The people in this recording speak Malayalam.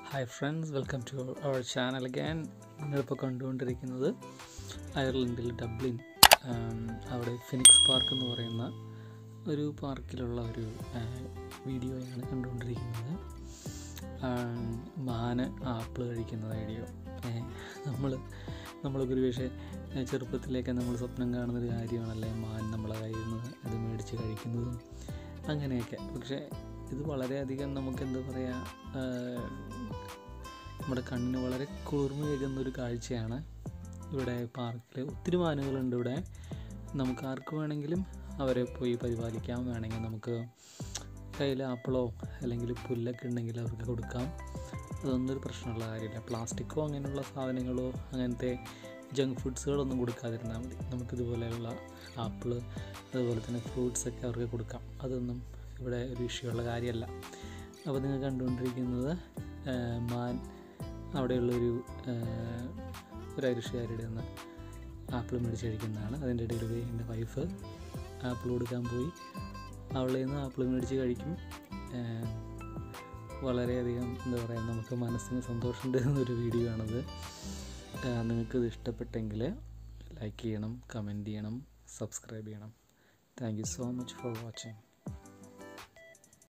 hi friends welcome to our channel again നിങ്ങളിപ്പോൾ കണ്ടുകൊണ്ടിരിക്കുന്നത് അയർലൻഡിൽ ഡബ്ലിൻ ആം, അവിടെ ഫിനിക്സ് പാർക്ക് എന്ന് പറയുന്ന ഒരു പാർക്കിലുള്ള ഒരു ആ, വീഡിയോയാണ് കണ്ടുകൊണ്ടിരിക്കുന്നത് ആം, മാന് ആപ്പിൾ കഴിക്കുന്ന വീഡിയോ നമ്മൾ നമ്മളൊക്കെ ഒരു പക്ഷേ ഏ, ചെറുപ്പത്തിലേക്ക് നമ്മൾ സ്വപ്നം കാണുന്നൊരു കാര്യമാണല്ലേ മാൻ നമ്മളെ കയ്യിൽ നിന്ന് അത് മേടിച്ച് കഴിക്കുന്നതും അങ്ങനെയൊക്കെ പക്ഷേ ഇത് വളരെയധികം നമുക്ക് എന്താ പറയുക നമ്മുടെ കണ്ണിന് വളരെ കുളിർമയേകുന്ന ഒരു കാഴ്ചയാണ് ഇവിടെ പാർക്കിൽ ഒത്തിരി മാനുകളുണ്ട് ഇവിടെ നമുക്ക് ആർക്ക് വേണമെങ്കിലും അവരെ പോയി പരിപാലിക്കാം വേണമെങ്കിൽ നമുക്ക് കയ്യിൽ ആപ്പിളോ അല്ലെങ്കിൽ പുല്ലൊക്കെ ഉണ്ടെങ്കിൽ അവർക്ക് കൊടുക്കാം അതൊന്നും ഒരു പ്രശ്നമുള്ള കാര്യമില്ല പ്ലാസ്റ്റിക്കോ അങ്ങനെയുള്ള സാധനങ്ങളോ അങ്ങനത്തെ ജങ്ക് ഫുഡ്സുകളൊന്നും കൊടുക്കാതിരുന്നാൽ മതി നമുക്കിതുപോലെയുള്ള ആപ്പിള് അതുപോലെ തന്നെ ഫ്രൂട്ട്സൊക്കെ അവർക്ക് കൊടുക്കാം അതൊന്നും ഇവിടെ ഒരു വിഷയമുള്ള കാര്യമല്ല അപ്പോൾ നിങ്ങൾ കണ്ടുകൊണ്ടിരിക്കുന്നത് ആ, മാൻ അവിടെയുള്ളൊരു ആ, ഒരു ഐറിഷുകാരുടെ നിന്ന് ആപ്പിൾ മേടിച്ച് കഴിക്കുന്നതാണ് അതിൻ്റെ ഇടയിൽ പോയി എൻ്റെ വൈഫ് ആപ്പിൾ കൊടുക്കാൻ പോയി അവളിൽ നിന്ന് ആപ്പിൾ മേടിച്ച് കഴിക്കും ആ, വളരെയധികം എന്താ പറയുക നമുക്ക് മനസ്സിന് സന്തോഷം തരുന്ന ഒരു വീഡിയോ ആണത് ആ, നിങ്ങൾക്കിത് ഇഷ്ടപ്പെട്ടെങ്കിൽ ലൈക്ക് ചെയ്യണം കമൻറ്റ് ചെയ്യണം സബ്സ്ക്രൈബ് ചെയ്യണം thank you so much for watching